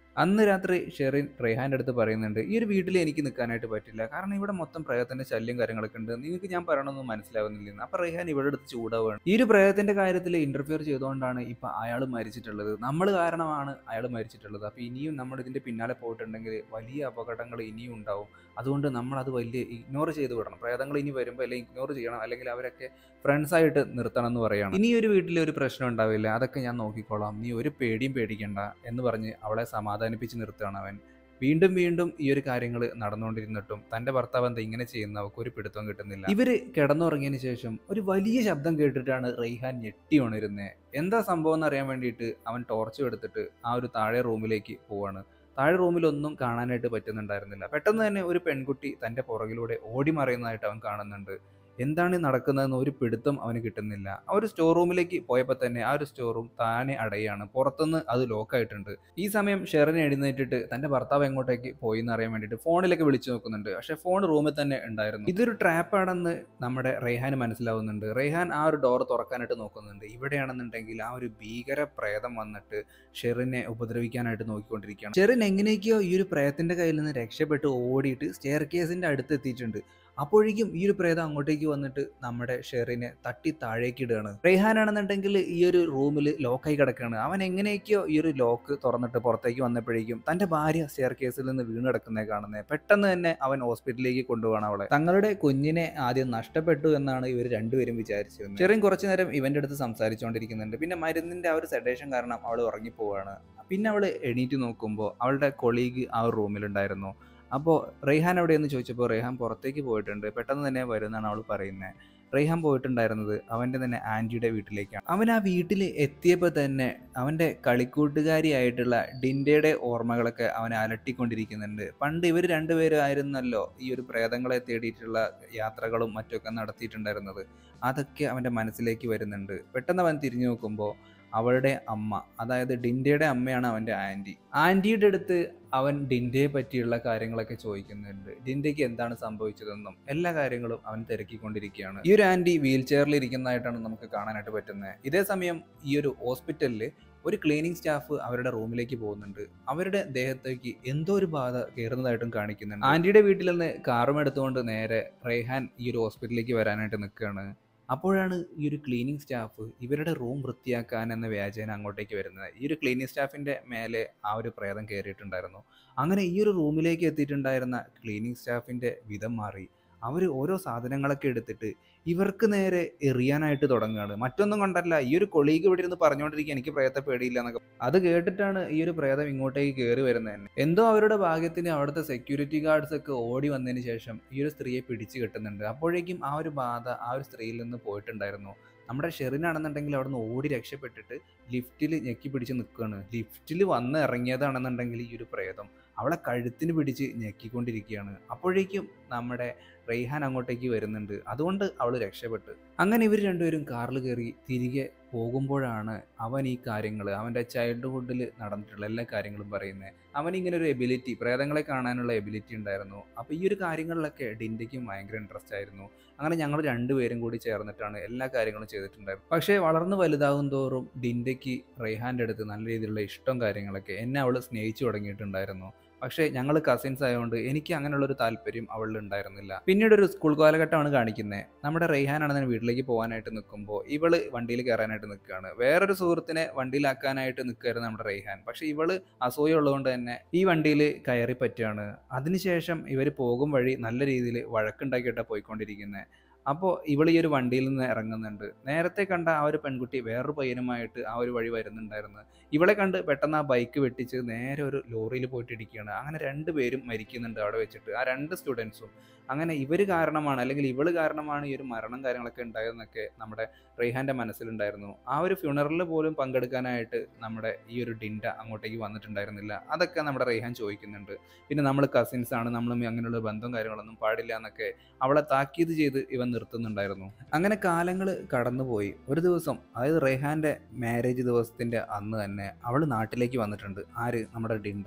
അന്ന് രാത്രി ഷെറിൻ റെയ്ഹാൻ്റെ അടുത്ത് പറയുന്നുണ്ട് ഈ ഒരു വീട്ടിൽ എനിക്ക് നിൽക്കാനായിട്ട് പറ്റില്ല കാരണം ഇവിടെ മൊത്തം പ്രേതത്തിന്റെ ശല്യം കാര്യങ്ങളൊക്കെ ഉണ്ട് നിങ്ങൾക്ക് ഞാൻ പറയണമെന്ന് മനസ്സിലാവുന്നില്ലെന്ന് അപ്പൊ റെയ്ഹാൻ ഇവിടെ അടുത്ത് ചൂടാവുകയാണ് ഈ ഒരു പ്രേതത്തിന്റെ കാര്യത്തിൽ ഇന്റർഫിയർ ചെയ്തുകൊണ്ടാണ് ഇപ്പൊ അയാൾ മരിച്ചിട്ടുള്ളത് നമ്മൾ കാരണമാണ് അയാൾ മരിച്ചിട്ടുള്ളത് അപ്പൊ ഇനിയും നമ്മൾ ഇതിന്റെ പിന്നാലെ പോയിട്ടുണ്ടെങ്കിൽ വലിയ അപകടങ്ങൾ ഇനിയും ഉണ്ടാവും അതുകൊണ്ട് നമ്മൾ അത് വലിയ ഇഗ്നോർ ചെയ്ത് വിടണം പ്രേതങ്ങൾ ഇനി വരുമ്പോൾ അല്ലെങ്കിൽ ഇഗ്നോർ ചെയ്യണം അല്ലെങ്കിൽ അവരൊക്കെ ഫ്രണ്ട്സ് ആയിട്ട് നിർത്തണം എന്ന് പറയണം ഇനി ഒരു വീട്ടിൽ ഒരു പ്രശ്നം ഉണ്ടാവില്ല അതൊക്കെ ഞാൻ നോക്കിക്കോളാം നീ ഒരു പേടിയും പേടിക്കണ്ട എന്ന് പറഞ്ഞ് അവളെ സമാധാനിപ്പിച്ച് നിർത്തുകയാണ് അവൻ വീണ്ടും വീണ്ടും ഈ ഒരു കാര്യങ്ങൾ നടന്നുകൊണ്ടിരുന്നിട്ടും തന്റെ ഭർത്താവ് എന്താ ഇങ്ങനെ ചെയ്യുന്ന അവർക്ക് ഒരു പിടുത്തം കിട്ടുന്നില്ല ഇവര് കിടന്നുറങ്ങിയതിന് ശേഷം ഒരു വലിയ ശബ്ദം കേട്ടിട്ടാണ് റെയ്ഹാൻ ഞെട്ടി ഉണരുന്നത് എന്താ സംഭവം എന്ന് അറിയാൻ വേണ്ടിയിട്ട് അവൻ ടോർച്ചും എടുത്തിട്ട് ആ ഒരു താഴെ റൂമിലേക്ക് പോവാണ് താഴെ റൂമിലൊന്നും കാണാനായിട്ട് പറ്റുന്നുണ്ടായിരുന്നില്ല പെട്ടെന്ന് തന്നെ ഒരു പെൺകുട്ടി തന്റെ പുറകിലൂടെ ഓടി മറയുന്നതായിട്ട് അവൻ കാണുന്നുണ്ട് എന്താണ് ഈ നടക്കുന്നതെന്ന് ഒരു പിടുത്തം അവന് കിട്ടുന്നില്ല ആ ഒരു സ്റ്റോർ റൂമിലേക്ക് പോയപ്പോൾ തന്നെ ആ ഒരു സ്റ്റോർ റൂം താനെ അടയാണ് പുറത്തുനിന്ന് അത് ലോക്കായിട്ടുണ്ട് ഈ സമയം ഷെറിൻ എഴുന്നേറ്റിട്ട് തന്റെ ഭർത്താവ് എങ്ങോട്ടേക്ക് പോയി എന്ന് അറിയാൻ വേണ്ടിയിട്ട് ഫോണിലേക്ക് വിളിച്ചു നോക്കുന്നുണ്ട് പക്ഷെ ഫോൺ റൂമിൽ തന്നെ ഉണ്ടായിരുന്നു ഇതൊരു ട്രാപ്പാണെന്ന് നമ്മുടെ റെയ്ഹാന് മനസ്സിലാവുന്നുണ്ട് റെയ്ഹാൻ ആ ഒരു ഡോർ തുറക്കാനായിട്ട് നോക്കുന്നുണ്ട് ഇവിടെയാണെന്നുണ്ടെങ്കിൽ ആ ഒരു ഭീകര പ്രേതം വന്നിട്ട് ഷെറിനെ ഉപദ്രവിക്കാനായിട്ട് നോക്കിക്കൊണ്ടിരിക്കുകയാണ് ഷെറിൻ എങ്ങനെയൊക്കെയോ ഈ ഒരു പ്രേതത്തിന്റെ കയ്യിൽ നിന്ന് രക്ഷപ്പെട്ട് ഓടിയിട്ട് സ്റ്റെയർ കേസിന്റെ അടുത്ത് എത്തിയിട്ടുണ്ട് അപ്പോഴേക്കും ഈ ഒരു പ്രേതം അങ്ങോട്ടേക്ക് വന്നിട്ട് നമ്മുടെ ഷെറിനെ തട്ടി താഴേക്ക് ഇടുകയാണ് റെയ്ഹാൻ ആണെന്നുണ്ടെങ്കിൽ ഈ ഒരു റൂമിൽ ലോക്കായി കിടക്കുകയാണ് അവൻ എങ്ങനെയൊക്കെയോ ഈ ഒരു ലോക്ക് തുറന്നിട്ട് പുറത്തേക്ക് വന്നപ്പോഴേക്കും തന്റെ ഭാര്യ സ്റ്റെയർ കേസിൽ നിന്ന് വീണ് കിടക്കുന്നത് കാണുന്നത് പെട്ടെന്ന് തന്നെ അവൻ ഹോസ്പിറ്റലിലേക്ക് കൊണ്ടുപോകണം അവളെ തങ്ങളുടെ കുഞ്ഞിനെ ആദ്യം നഷ്ടപ്പെട്ടു എന്നാണ് ഇവർ രണ്ടുപേരും വിചാരിച്ചിരുന്നത് ഷെറിൻ കുറച്ചു നേരം ഇവന്റെ അടുത്ത് സംസാരിച്ചുകൊണ്ടിരിക്കുന്നുണ്ട് പിന്നെ മരുന്നിന്റെ ആ ഒരു സെഡേഷൻ കാരണം അവൾ ഉറങ്ങിപ്പോവാണ് പിന്നെ അവൾ എണീറ്റ് നോക്കുമ്പോൾ അവളുടെ കൊളീഗ് ആ ഒരു റൂമിലുണ്ടായിരുന്നു അപ്പോൾ റെയ്ഹാൻ എവിടെയെന്ന് ചോദിച്ചപ്പോൾ റെയ്ഹാൻ പുറത്തേക്ക് പോയിട്ടുണ്ട് പെട്ടെന്ന് തന്നെ വരുമെന്നാണ് അവൾ പറയുന്നത് റെയ്ഹാൻ പോയിട്ടുണ്ടായിരുന്നത് അവൻ്റെ തന്നെ ആൻറ്റിയുടെ വീട്ടിലേക്കാണ് അവൻ ആ വീട്ടിൽ എത്തിയപ്പോൾ തന്നെ അവൻ്റെ കളിക്കൂട്ടുകാരിയായിട്ടുള്ള ഡിൻഡയുടെ ഓർമ്മകളൊക്കെ അവനെ അലട്ടിക്കൊണ്ടിരിക്കുന്നുണ്ട് പണ്ട് ഇവർ രണ്ടുപേരും ആയിരുന്നല്ലോ ഈ ഒരു പ്രേതങ്ങളെ തേടിയിട്ടുള്ള യാത്രകളും മറ്റൊക്കെ നടത്തിയിട്ടുണ്ടായിരുന്നത് അതൊക്കെ അവൻ്റെ മനസ്സിലേക്ക് വരുന്നുണ്ട് പെട്ടെന്ന് അവൻ തിരിഞ്ഞു നോക്കുമ്പോൾ അവളുടെ അമ്മ അതായത് ഡിൻഡയുടെ അമ്മയാണ് അവൻ്റെ ആൻറ്റി ആൻറ്റിയുടെ അടുത്ത് അവൻ ഡിൻഡയെ പറ്റിയുള്ള കാര്യങ്ങളൊക്കെ ചോദിക്കുന്നുണ്ട് ഡിൻഡയ്ക്ക് എന്താണ് സംഭവിച്ചതെന്നും എല്ലാ കാര്യങ്ങളും അവൻ തിരക്കിക്കൊണ്ടിരിക്കുകയാണ് ഈ ഒരു ആൻറ്റി വീൽ ചെയറിൽ ഇരിക്കുന്നതായിട്ടാണ് നമുക്ക് കാണാനായിട്ട് പറ്റുന്നത് ഇതേ സമയം ഈ ഒരു ഹോസ്പിറ്റലിൽ ഒരു ക്ലീനിങ് സ്റ്റാഫ് അവരുടെ റൂമിലേക്ക് പോകുന്നുണ്ട് അവരുടെ ദേഹത്തേക്ക് എന്തോ ഒരു ബാധ കയറുന്നതായിട്ടും കാണിക്കുന്നുണ്ട് ആൻറ്റിയുടെ വീട്ടിൽ നിന്ന് കാറും എടുത്തുകൊണ്ട് നേരെ റെയ്ഹാൻ ഈ ഒരു ഹോസ്പിറ്റലിലേക്ക് വരാനായിട്ട് നിൽക്കുകയാണ് അപ്പോഴാണ് ഈ ഒരു ക്ലീനിങ് സ്റ്റാഫ് ഇവരുടെ റൂം വൃത്തിയാക്കാൻ എന്ന വ്യാജേന അങ്ങോട്ടേക്ക് വരുന്നത് ഈ ഒരു ക്ലീനിങ് സ്റ്റാഫിൻ്റെ മേലെ ആ ഒരു പ്രേതം കയറിയിട്ടുണ്ടായിരുന്നു അങ്ങനെ ഈ ഒരു റൂമിലേക്ക് എത്തിയിട്ടുണ്ടായിരുന്ന ക്ലീനിങ് സ്റ്റാഫിൻ്റെ വിധം മാറി അവർ ഓരോ സാധനങ്ങളൊക്കെ എടുത്തിട്ട് ഇവർക്ക് നേരെ എറിയാനായിട്ട് തുടങ്ങുകയാണ് മറ്റൊന്നും കൊണ്ടല്ല ഈ ഒരു കൊളീഗ് ഇവിടെ ഇരുന്ന് പറഞ്ഞുകൊണ്ടിരിക്കുക എനിക്ക് പ്രേതത്തെ പേടിയില്ല എന്നൊക്കെ അത് കേട്ടിട്ടാണ് ഈ ഒരു പ്രേതം ഇങ്ങോട്ടേക്ക് കയറി വരുന്നത് തന്നെ എന്തോ അവരുടെ ഭാഗ്യത്തിന് അവിടുത്തെ സെക്യൂരിറ്റി ഗാർഡ്സ് ഒക്കെ ഓടി വന്നതിന് ശേഷം ഈ ഒരു സ്ത്രീയെ പിടിച്ചു കെട്ടുന്നുണ്ട് അപ്പോഴേക്കും ആ ഒരു ബാധ ആ ഒരു സ്ത്രീയിൽ നിന്ന് പോയിട്ടുണ്ടായിരുന്നു നമ്മുടെ ഷെറിനാണെന്നുണ്ടെങ്കിൽ അവിടെ നിന്ന് ഓടി രക്ഷപ്പെട്ടിട്ട് ലിഫ്റ്റിൽ ഞെക്കി പിടിച്ച് നിൽക്കുകയാണ് ലിഫ്റ്റിൽ വന്ന് ഇറങ്ങിയതാണെന്നുണ്ടെങ്കിൽ ഈ ഒരു പ്രേതം അവളെ കഴുത്തിന് പിടിച്ച് ഞെക്കിക്കൊണ്ടിരിക്കുകയാണ് അപ്പോഴേക്കും നമ്മുടെ റെയ്ഹാൻ അങ്ങോട്ടേക്ക് വരുന്നുണ്ട് അതുകൊണ്ട് അവൾ രക്ഷപ്പെട്ട് അങ്ങനെ ഇവർ രണ്ടുപേരും കാറിൽ കയറി തിരികെ പോകുമ്പോഴാണ് അവൻ ഈ കാര്യങ്ങൾ അവൻ്റെ ചൈൽഡ്ഹുഡിൽ നടന്നിട്ടുള്ള എല്ലാ കാര്യങ്ങളും പറയുന്നത് അവൻ ഇങ്ങനെ ഒരു എബിലിറ്റി പ്രേതങ്ങളെ കാണാനുള്ള എബിലിറ്റി ഉണ്ടായിരുന്നു അപ്പോൾ ഈ ഒരു കാര്യങ്ങളിലൊക്കെ ഡിൻഡയ്ക്കും ഭയങ്കര ഇൻട്രസ്റ്റ് ആയിരുന്നു അങ്ങനെ ഞങ്ങൾ രണ്ടുപേരും കൂടി ചേർന്നിട്ടാണ് എല്ലാ കാര്യങ്ങളും ചെയ്തിട്ടുണ്ടായിരുന്നത് പക്ഷേ വളർന്ന് വലുതാകും തോറും ഡിൻഡയ്ക്ക് റെയ്ഹാൻ്റെ അടുത്ത് നല്ല രീതിയിലുള്ള ഇഷ്ടം കാര്യങ്ങളൊക്കെ എന്നെ അവൾ സ്നേഹിച്ചു തുടങ്ങിയിട്ടുണ്ടായിരുന്നു പക്ഷേ ഞങ്ങൾ കസിൻസ് ആയതുകൊണ്ട് എനിക്ക് അങ്ങനെയുള്ളൊരു താല്പര്യം അവളിൽ ഉണ്ടായിരുന്നില്ല പിന്നീട് ഒരു സ്കൂൾ കാലഘട്ടമാണ് കാണിക്കുന്നത് നമ്മുടെ റെയ്ഹാൻ ആണെന്ന് വീട്ടിലേക്ക് പോകാനായിട്ട് നിൽക്കുമ്പോൾ ഇവള് വണ്ടിയിൽ കയറാനായിട്ട് നിൽക്കുകയാണ് വേറൊരു സുഹൃത്തിനെ വണ്ടിയിലാക്കാനായിട്ട് നിൽക്കുകയായിരുന്നു നമ്മുടെ റെയ്ഹാൻ പക്ഷേ ഇവള് അസൂയ ഉള്ളതുകൊണ്ട് തന്നെ ഈ വണ്ടിയിൽ കയറി പറ്റുകയാണ് അതിനുശേഷം ഇവർ പോകും വഴി നല്ല രീതിയിൽ വഴക്കുണ്ടാക്കിയിട്ടാണ് പോയിക്കൊണ്ടിരിക്കുന്നത് അപ്പോൾ ഇവൾ ഈ ഒരു വണ്ടിയിൽ നിന്ന് ഇറങ്ങുന്നുണ്ട് നേരത്തെ കണ്ട ആ ഒരു പെൺകുട്ടി വേറൊരു പയ്യനുമായിട്ട് ആ ഒരു വഴി വരുന്നുണ്ടായിരുന്നു ഇവളെ കണ്ട് പെട്ടെന്ന് ആ ബൈക്ക് വെട്ടിച്ച് നേരെ ഒരു ലോറിയിൽ പോയിട്ട് ഇടിക്കുകയാണ് അങ്ങനെ രണ്ട് പേരും മരിക്കുന്നുണ്ട് അവിടെ വെച്ചിട്ട് ആ രണ്ട് സ്റ്റുഡൻസും അങ്ങനെ ഇവർ കാരണമാണ് അല്ലെങ്കിൽ ഇവള് കാരണമാണ് ഈ ഒരു മരണം കാര്യങ്ങളൊക്കെ ഉണ്ടായതെന്നൊക്കെ നമ്മുടെ റെയ്ഹാൻ്റെ മനസ്സിലുണ്ടായിരുന്നു ആ ഒരു ഫ്യൂണറലിൽ പോലും പങ്കെടുക്കാനായിട്ട് നമ്മുടെ ഈ ഒരു ഡിൻഡ അങ്ങോട്ടേക്ക് വന്നിട്ടുണ്ടായിരുന്നില്ല അതൊക്കെ നമ്മുടെ റെയ്ഹാൻ ചോദിക്കുന്നുണ്ട് പിന്നെ നമ്മൾ കസിൻസ് ആണ് നമ്മളും അങ്ങനെയുള്ള ബന്ധം കാര്യങ്ങളൊന്നും പാടില്ല എന്നൊക്കെ അവളെ താക്കീത് ചെയ്ത് ഇവൻ നിർത്തുന്നുണ്ടായിരുന്നു അങ്ങനെ കാലങ്ങൾ കടന്നുപോയി ഒരു ദിവസം അതായത് റെഹാന്റെ മാരേജ് ദിവസത്തിന്റെ അന്ന് തന്നെ അവൾ നാട്ടിലേക്ക് വന്നിട്ടുണ്ട് ആര് നമ്മുടെ ഡിൻഡ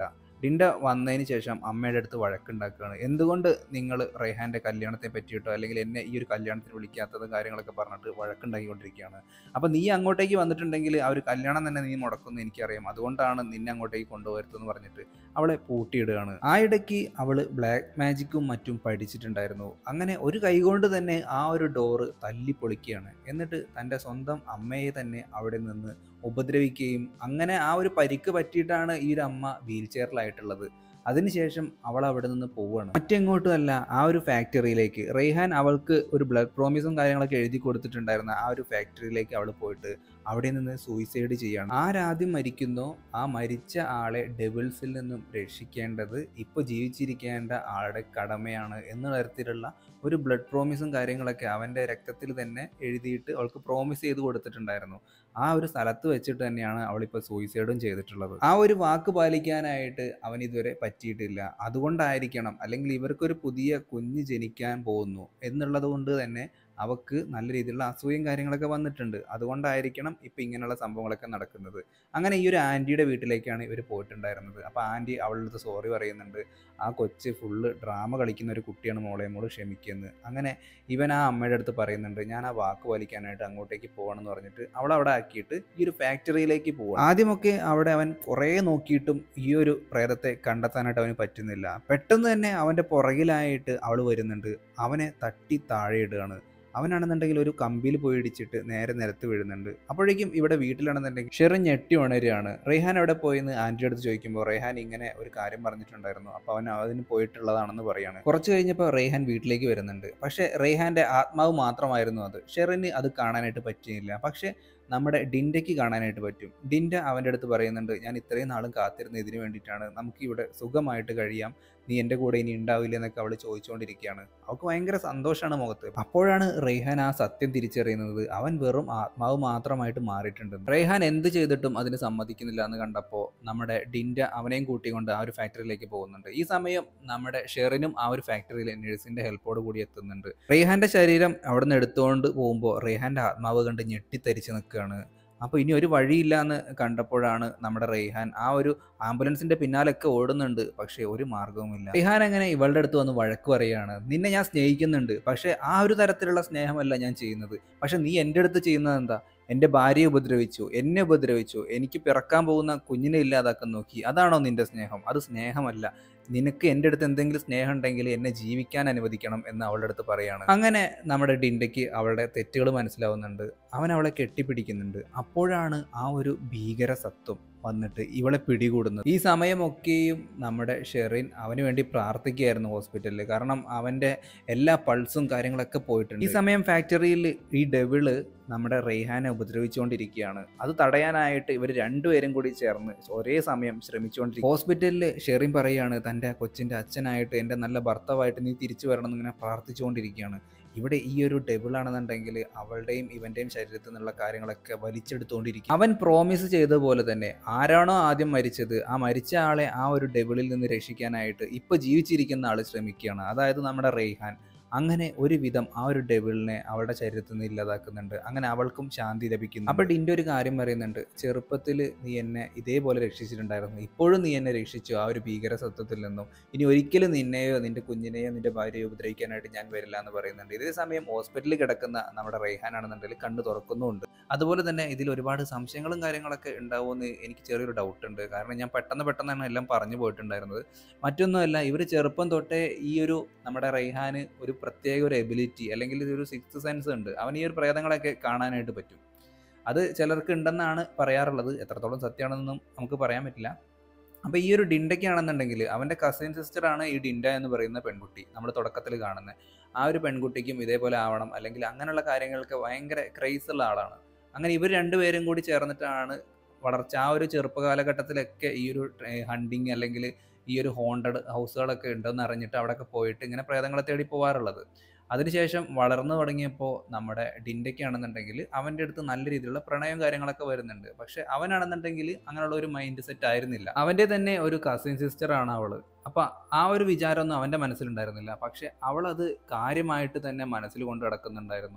ഡിൻഡ വന്നതിന് ശേഷം അമ്മയുടെ അടുത്ത് വഴക്കുണ്ടാക്കുകയാണ് എന്തുകൊണ്ട് നിങ്ങൾ റെയ്ഹാൻ്റെ കല്യാണത്തെ പറ്റിയിട്ടോ അല്ലെങ്കിൽ എന്നെ ഈ ഒരു കല്യാണത്തിന് വിളിക്കാത്തതും കാര്യങ്ങളൊക്കെ പറഞ്ഞിട്ട് വഴക്കുണ്ടാക്കിക്കൊണ്ടിരിക്കുകയാണ് അപ്പോൾ നീ അങ്ങോട്ടേക്ക് വന്നിട്ടുണ്ടെങ്കിൽ ആ ഒരു കല്യാണം തന്നെ നീ മുടക്കുമെന്ന് എനിക്കറിയാം അതുകൊണ്ടാണ് നിന്നെ അങ്ങോട്ടേക്ക് കൊണ്ടുപോകരുതെന്ന് പറഞ്ഞിട്ട് അവളെ പൂട്ടിയിടുകയാണ് ആ ഇടയ്ക്ക് അവൾ ബ്ലാക്ക് മാജിക്കും മറ്റും പഠിച്ചിട്ടുണ്ടായിരുന്നു അങ്ങനെ ഒരു കൈകൊണ്ട് തന്നെ ആ ഒരു ഡോറ് തല്ലി പൊളിക്കുകയാണ് എന്നിട്ട് തൻ്റെ സ്വന്തം അമ്മയെ തന്നെ അവിടെ നിന്ന് ഉപദ്രവിക്കുകയും അങ്ങനെ ആ ഒരു പരിക്ക് പറ്റിയിട്ടാണ് ഈ ഒരു അമ്മ വീൽ ചെയറിലായിട്ടുള്ളത് അതിനുശേഷം അവൾ അവിടെ നിന്ന് പോവുകയാണ് മറ്റെങ്ങോട്ടും അല്ല ആ ഒരു ഫാക്ടറിയിലേക്ക് റെയ്ഹാൻ അവൾക്ക് ഒരു ബ്ലഡ് പ്രോമിസും കാര്യങ്ങളൊക്കെ എഴുതി കൊടുത്തിട്ടുണ്ടായിരുന്ന ആ ഒരു ഫാക്ടറിയിലേക്ക് അവൾ പോയിട്ട് അവിടെ നിന്ന് സൂയിസൈഡ് ചെയ്യാണ് ആരാദ്യം മരിക്കുന്നോ ആ മരിച്ച ആളെ ഡെവിൾസിൽ നിന്നും രക്ഷിക്കേണ്ടത് ഇപ്പോൾ ജീവിച്ചിരിക്കേണ്ട ആളുടെ കടമയാണ് എന്ന തരത്തിലുള്ള ഒരു ബ്ലഡ് പ്രോമിസും കാര്യങ്ങളൊക്കെ അവൻ്റെ രക്തത്തിൽ തന്നെ എഴുതിയിട്ട് അവൾക്ക് പ്രോമിസ് ചെയ്ത് കൊടുത്തിട്ടുണ്ടായിരുന്നു ആ ഒരു സ്ഥലത്ത് വെച്ചിട്ട് തന്നെയാണ് അവളിപ്പോൾ സൂയിസൈഡും ചെയ്തിട്ടുള്ളത് ആ ഒരു വാക്ക് പാലിക്കാനായിട്ട് അവൻ ഇതുവരെ പറ്റിയിട്ടില്ല അതുകൊണ്ടായിരിക്കണം അല്ലെങ്കിൽ ഇവർക്കൊരു പുതിയ കുഞ്ഞ് ജനിക്കാൻ പോകുന്നു എന്നുള്ളത് കൊണ്ട് തന്നെ അവക്ക് നല്ല രീതിയിലുള്ള അസൂയും കാര്യങ്ങളൊക്കെ വന്നിട്ടുണ്ട് അതുകൊണ്ടായിരിക്കണം ഇപ്പം ഇങ്ങനെയുള്ള സംഭവങ്ങളൊക്കെ നടക്കുന്നത് അങ്ങനെ ഈ ഒരു ആൻറ്റിയുടെ വീട്ടിലേക്കാണ് ഇവർ പോയിട്ടുണ്ടായിരുന്നത് അപ്പോൾ ആൻറ്റി അവളുടെ അടുത്ത് സോറി പറയുന്നുണ്ട് ആ കൊച്ച് ഫുള്ള് ഡ്രാമ കളിക്കുന്ന ഒരു കുട്ടിയാണ് മോളെ മോള് ക്ഷമിക്കുന്നത് അങ്ങനെ ഇവൻ ആ അമ്മയുടെ അടുത്ത് പറയുന്നുണ്ട് ഞാൻ ആ വാക്ക് പാലിക്കാനായിട്ട് അങ്ങോട്ടേക്ക് പോകണമെന്ന് പറഞ്ഞിട്ട് അവളെ അവിടെ ആക്കിയിട്ട് ഈ ഒരു ഫാക്ടറിയിലേക്ക് പോകും ആദ്യമൊക്കെ അവിടെ അവൻ കുറേ നോക്കിയിട്ടും ഈ ഒരു പ്രേതത്തെ കണ്ടെത്താനായിട്ട് അവന് പറ്റുന്നില്ല പെട്ടെന്ന് തന്നെ അവൻ്റെ പുറകിലായിട്ട് അവൾ വരുന്നുണ്ട് അവനെ തട്ടി താഴെ ഇടുകയാണ് അവനാണെന്നുണ്ടെങ്കിൽ ഒരു കമ്പിയിൽ പോയി ഇടിച്ചിട്ട് നേരെ നിരത്ത് വീഴുന്നുണ്ട് അപ്പോഴേക്കും ഇവിടെ വീട്ടിലാണെന്നുണ്ടെങ്കിൽ ഷെറിൻ ഞെട്ടി ഉണരുകയാണ് റെയ്ഹാൻ അവിടെ പോയിന്ന് ആൻറ്റിയുടെ അടുത്ത് ചോദിക്കുമ്പോൾ റെയ്ഹാൻ ഇങ്ങനെ ഒരു കാര്യം പറഞ്ഞിട്ടുണ്ടായിരുന്നു അപ്പോൾ അവൻ അതിന് പോയിട്ടുള്ളതാണെന്ന് പറയാണ് കുറച്ച് കഴിഞ്ഞപ്പോൾ റെയ്ഹാൻ വീട്ടിലേക്ക് വരുന്നുണ്ട് പക്ഷേ റെയ്ഹാൻ്റെ ആത്മാവ് മാത്രമായിരുന്നു അത് ഷെറിന് അത് കാണാനായിട്ട് പറ്റിയില്ല പക്ഷേ നമ്മുടെ ഡിൻഡയ്ക്ക് കാണാനായിട്ട് പറ്റും ഡിൻഡ അവൻ്റെ അടുത്ത് പറയുന്നുണ്ട് ഞാൻ ഇത്രയും നാളും കാത്തിരുന്ന ഇതിന് വേണ്ടിയിട്ടാണ് നമുക്ക് ഇവിടെ സുഖമായിട്ട് കഴിയാം നീ എൻ്റെ കൂടെ ഇനി ഉണ്ടാവില്ല എന്നൊക്കെ അവൾ ചോദിച്ചുകൊണ്ടിരിക്കുകയാണ് അവൾക്ക് ഭയങ്കര സന്തോഷമാണ് മുഖത്ത് അപ്പോഴാണ് റെയ്ഹാൻ ആ സത്യം തിരിച്ചറിയുന്നത് അവൻ വെറും ആത്മാവ് മാത്രമായിട്ട് മാറിയിട്ടുണ്ട് റെയ്ഹാൻ എന്ത് ചെയ്തിട്ടും അതിന് സമ്മതിക്കുന്നില്ല എന്ന് കണ്ടപ്പോൾ നമ്മുടെ ഡിൻഡ അവനെയും കൂട്ടിക്കൊണ്ട് ആ ഒരു ഫാക്ടറിയിലേക്ക് പോകുന്നുണ്ട് ഈ സമയം നമ്മുടെ ഷെറിനും ആ ഒരു ഫാക്ടറിയിൽ നഴ്സിന്റെ ഹെൽപ്പോട് കൂടി എത്തുന്നുണ്ട് റെയ്ഹാന്റെ ശരീരം അവിടെ നിന്ന് എടുത്തുകൊണ്ട് പോകുമ്പോൾ റെയ്ഹാന്റെ ആത്മാവ് കണ്ട് ഞെട്ടിത്തരിച്ച് നിൽക്കുകയാണ് അപ്പോൾ ഇനി ഒരു വഴിയില്ല എന്ന് കണ്ടപ്പോഴാണ് നമ്മുടെ റെയ്ഹാൻ ആ ഒരു ആംബുലൻസിന്റെ പിന്നാലൊക്കെ ഓടുന്നുണ്ട് പക്ഷേ ഒരു മാർഗവുമില്ല റെയ്ഹാൻ അങ്ങനെ ഇവളുടെ അടുത്ത് വന്ന് വഴക്ക് പറയുകയാണ് നിന്നെ ഞാൻ സ്നേഹിക്കുന്നുണ്ട് പക്ഷേ ആ ഒരു തരത്തിലുള്ള സ്നേഹമല്ല ഞാൻ ചെയ്യുന്നത് പക്ഷെ നീ എൻ്റെ അടുത്ത് ചെയ്യുന്നത് എന്താ എൻ്റെ ഭാര്യയെ ഉപദ്രവിച്ചു എന്നെ ഉപദ്രവിച്ചു എനിക്ക് പിറക്കാൻ പോകുന്ന കുഞ്ഞിനെ ഇല്ലാതാക്കാൻ നോക്കി അതാണോ നിന്റെ സ്നേഹം അത് സ്നേഹമല്ല നിനക്ക് എൻ്റെ അടുത്ത് എന്തെങ്കിലും സ്നേഹം ഉണ്ടെങ്കിൽ എന്നെ ജീവിക്കാൻ അനുവദിക്കണം എന്ന് അവളുടെ അടുത്ത് പറയാണ് അങ്ങനെ നമ്മുടെ ഡിൻഡയ്ക്ക് അവളുടെ തെറ്റുകൾ മനസ്സിലാവുന്നുണ്ട് അവൻ അവളെ കെട്ടിപ്പിടിക്കുന്നുണ്ട് അപ്പോഴാണ് ആ ഒരു ഭീകര സത്വം വന്നിട്ട് ഇവളെ പിടികൂടുന്നത് ഈ സമയമൊക്കെയും നമ്മുടെ ഷെറിൻ അവന് വേണ്ടി പ്രാർത്ഥിക്കുകയായിരുന്നു ഹോസ്പിറ്റലിൽ കാരണം അവൻ്റെ എല്ലാ പൾസും കാര്യങ്ങളൊക്കെ പോയിട്ടുണ്ട് ഈ സമയം ഫാക്ടറിയിൽ ഈ ഡെവിള് നമ്മുടെ റെയ്ഹാനെ ഉപദ്രവിച്ചുകൊണ്ടിരിക്കുകയാണ് അത് തടയാനായിട്ട് ഇവർ രണ്ടുപേരും കൂടി ചേർന്ന് ഒരേ സമയം ശ്രമിച്ചുകൊണ്ടിരിക്കും ഹോസ്പിറ്റലിൽ ഷെറിൻ പറയുകയാണ് തൻ്റെ കൊച്ചിൻ്റെ അച്ഛനായിട്ട് എൻ്റെ നല്ല ഭർത്താവായിട്ട് നീ തിരിച്ചു വരണം എന്നിങ്ങനെ പ്രാർത്ഥിച്ചുകൊണ്ടിരിക്കുകയാണ് ഇവിടെ ഈ ഒരു ഡെബിൾ ആണെന്നുണ്ടെങ്കിൽ അവളുടെയും ഇവന്റെയും ശരീരത്തിൽ നിന്നുള്ള കാര്യങ്ങളൊക്കെ വലിച്ചെടുത്തുകൊണ്ടിരിക്കും അവൻ പ്രോമിസ് ചെയ്ത പോലെ തന്നെ ആരാണോ ആദ്യം മരിച്ചത് ആ മരിച്ച ആളെ ആ ഒരു ഡെബിളിൽ നിന്ന് രക്ഷിക്കാനായിട്ട് ഇപ്പൊ ജീവിച്ചിരിക്കുന്ന ആൾ ശ്രമിക്കുകയാണ് അതായത് നമ്മുടെ റെയ്ഹാൻ അങ്ങനെ ഒരുവിധം ആ ഒരു ഡെവിളിനെ അവളുടെ ശരീരത്തിൽ നിന്ന് ഇല്ലാതാക്കുന്നുണ്ട് അങ്ങനെ അവൾക്കും ശാന്തി ലഭിക്കുന്നു അപ്പോൾ ഡിൻ്റെ ഒരു കാര്യം പറയുന്നുണ്ട് ചെറുപ്പത്തിൽ നീ എന്നെ ഇതേപോലെ രക്ഷിച്ചിട്ടുണ്ടായിരുന്നു ഇപ്പോഴും നീ എന്നെ രക്ഷിച്ചു ആ ഒരു ഭീകര സത്വത്തിൽ നിന്നും ഇനി ഒരിക്കലും നിന്നെയോ നിന്റെ കുഞ്ഞിനെയോ നിന്റെ ഭാര്യയോ ഉപദ്രവിക്കാനായിട്ട് ഞാൻ വരില്ല എന്ന് പറയുന്നുണ്ട് ഇതേ സമയം ഹോസ്പിറ്റലിൽ കിടക്കുന്ന നമ്മുടെ റെയ്ഹാൻ ആണെന്നുണ്ടെങ്കിൽ കണ്ണ് തുറക്കുന്നുമുണ്ട് അതുപോലെ തന്നെ ഇതിൽ ഒരുപാട് സംശയങ്ങളും കാര്യങ്ങളൊക്കെ ഉണ്ടാവുമെന്ന് എനിക്ക് ചെറിയൊരു ഡൗട്ട് ഉണ്ട് കാരണം ഞാൻ പെട്ടെന്ന് പെട്ടെന്നാണ് എല്ലാം പറഞ്ഞു പോയിട്ടുണ്ടായിരുന്നത് മറ്റൊന്നുമല്ല ഇവർ ചെറുപ്പം തൊട്ടേ ഈ ഒരു നമ്മുടെ റെയ്ഹാന് ഒരു പ്രത്യേക ഒരു എബിലിറ്റി അല്ലെങ്കിൽ ഇതൊരു സിക്സ് സെൻസ് ഉണ്ട് അവൻ ഈ ഒരു പ്രേതങ്ങളൊക്കെ കാണാനായിട്ട് പറ്റും അത് ചിലർക്ക് ഉണ്ടെന്നാണ് പറയാറുള്ളത് എത്രത്തോളം സത്യമാണെന്നൊന്നും നമുക്ക് പറയാൻ പറ്റില്ല അപ്പോൾ ഈ ഒരു ഡിൻഡയ്ക്കാണെന്നുണ്ടെങ്കിൽ അവൻ്റെ കസിൻ സിസ്റ്ററാണ് ഈ ഡിൻഡ എന്ന് പറയുന്ന പെൺകുട്ടി നമ്മൾ തുടക്കത്തിൽ കാണുന്നത് ആ ഒരു പെൺകുട്ടിക്കും ഇതേപോലെ ആവണം അല്ലെങ്കിൽ അങ്ങനെയുള്ള കാര്യങ്ങൾക്ക് ഭയങ്കര ക്രൈസ് ഉള്ള ആളാണ് അങ്ങനെ ഇവർ രണ്ടുപേരും കൂടി ചേർന്നിട്ടാണ് വളർച്ച ആ ഒരു ചെറുപ്പ കാലഘട്ടത്തിലൊക്കെ ഈ ഒരു ഹണ്ടിങ് അല്ലെങ്കിൽ ഈ ഒരു ഹോണ്ടഡ് ഹൗസുകളൊക്കെ ഉണ്ടെന്ന് അറിഞ്ഞിട്ട് അവിടെയൊക്കെ പോയിട്ട് ഇങ്ങനെ പ്രേതങ്ങളെ തേടി പോകാറുള്ളത് അതിനുശേഷം വളർന്നു തുടങ്ങിയപ്പോൾ നമ്മുടെ ഡിൻഡയ്ക്കാണെന്നുണ്ടെങ്കിൽ അവൻ്റെ അടുത്ത് നല്ല രീതിയിലുള്ള പ്രണയം കാര്യങ്ങളൊക്കെ വരുന്നുണ്ട് പക്ഷെ അവനാണെന്നുണ്ടെങ്കിൽ അങ്ങനെയുള്ള ഒരു മൈൻഡ് സെറ്റ് ആയിരുന്നില്ല അവൻ്റെ തന്നെ ഒരു കസിൻ സിസ്റ്റർ ആണ് അവള് അപ്പം ആ ഒരു വിചാരമൊന്നും അവൻ്റെ മനസ്സിലുണ്ടായിരുന്നില്ല പക്ഷെ അവളത് കാര്യമായിട്ട് തന്നെ മനസ്സിൽ കൊണ്ട് നടക്കുന്നുണ്ടായിരുന്നു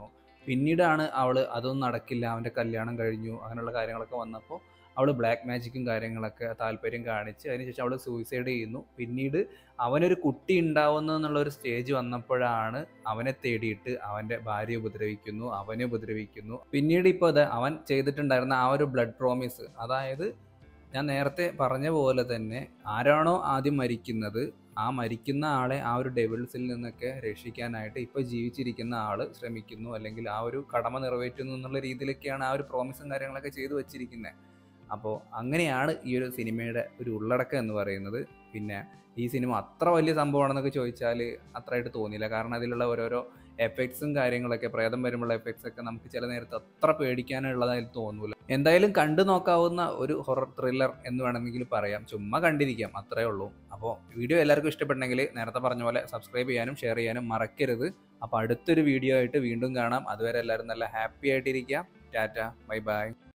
പിന്നീടാണ് അവൾ അതൊന്നും നടക്കില്ല അവൻ്റെ കല്യാണം കഴിഞ്ഞു അങ്ങനെയുള്ള കാര്യങ്ങളൊക്കെ വന്നപ്പോൾ അവൾ ബ്ലാക്ക് മാജിക്കും കാര്യങ്ങളൊക്കെ താല്പര്യം കാണിച്ച് അതിനുശേഷം അവൾ സൂയിസൈഡ് ചെയ്യുന്നു പിന്നീട് അവനൊരു കുട്ടി ഉണ്ടാവുന്നു എന്നുള്ള ഒരു സ്റ്റേജ് വന്നപ്പോഴാണ് അവനെ തേടിയിട്ട് അവൻ്റെ ഭാര്യ ഉപദ്രവിക്കുന്നു അവനെ ഉപദ്രവിക്കുന്നു പിന്നീട് ഇപ്പോൾ അത് അവൻ ചെയ്തിട്ടുണ്ടായിരുന്ന ആ ഒരു ബ്ലഡ് പ്രോമിസ് അതായത് ഞാൻ നേരത്തെ പറഞ്ഞ പോലെ തന്നെ ആരാണോ ആദ്യം മരിക്കുന്നത് ആ മരിക്കുന്ന ആളെ ആ ഒരു ഡെവിൾസിൽ നിന്നൊക്കെ രക്ഷിക്കാനായിട്ട് ഇപ്പോൾ ജീവിച്ചിരിക്കുന്ന ആൾ ശ്രമിക്കുന്നു അല്ലെങ്കിൽ ആ ഒരു കടമ നിറവേറ്റുന്നു എന്നുള്ള രീതിയിലൊക്കെയാണ് ആ ഒരു പ്രോമിസും കാര്യങ്ങളൊക്കെ ചെയ്തു വച്ചിരിക്കുന്നത് അപ്പോൾ അങ്ങനെയാണ് ഈ ഒരു സിനിമയുടെ ഒരു ഉള്ളടക്കം എന്ന് പറയുന്നത് പിന്നെ ഈ സിനിമ അത്ര വലിയ സംഭവമാണെന്നൊക്കെ ചോദിച്ചാൽ അത്രയായിട്ട് തോന്നിയില്ല കാരണം അതിലുള്ള ഓരോരോ എഫക്ട്സും കാര്യങ്ങളൊക്കെ പ്രേതം വരുമ്പോഴുള്ള എഫക്ട്സ് ഒക്കെ നമുക്ക് ചില നേരത്ത് അത്ര പേടിക്കാനുള്ളതായിട്ട് തോന്നൂല എന്തായാലും കണ്ടു നോക്കാവുന്ന ഒരു ഹൊറർ ത്രില്ലർ എന്ന് വേണമെങ്കിൽ പറയാം ചുമ്മാ കണ്ടിരിക്കാം അത്രേ ഉള്ളൂ അപ്പോൾ വീഡിയോ എല്ലാവർക്കും ഇഷ്ടപ്പെട്ടെങ്കിൽ നേരത്തെ പറഞ്ഞ പോലെ സബ്സ്ക്രൈബ് ചെയ്യാനും ഷെയർ ചെയ്യാനും മറക്കരുത് അപ്പോൾ അടുത്തൊരു വീഡിയോ ആയിട്ട് വീണ്ടും കാണാം അതുവരെ എല്ലാവരും നല്ല ഹാപ്പി ആയിട്ടിരിക്കാം ടാറ്റ ബൈ ബൈ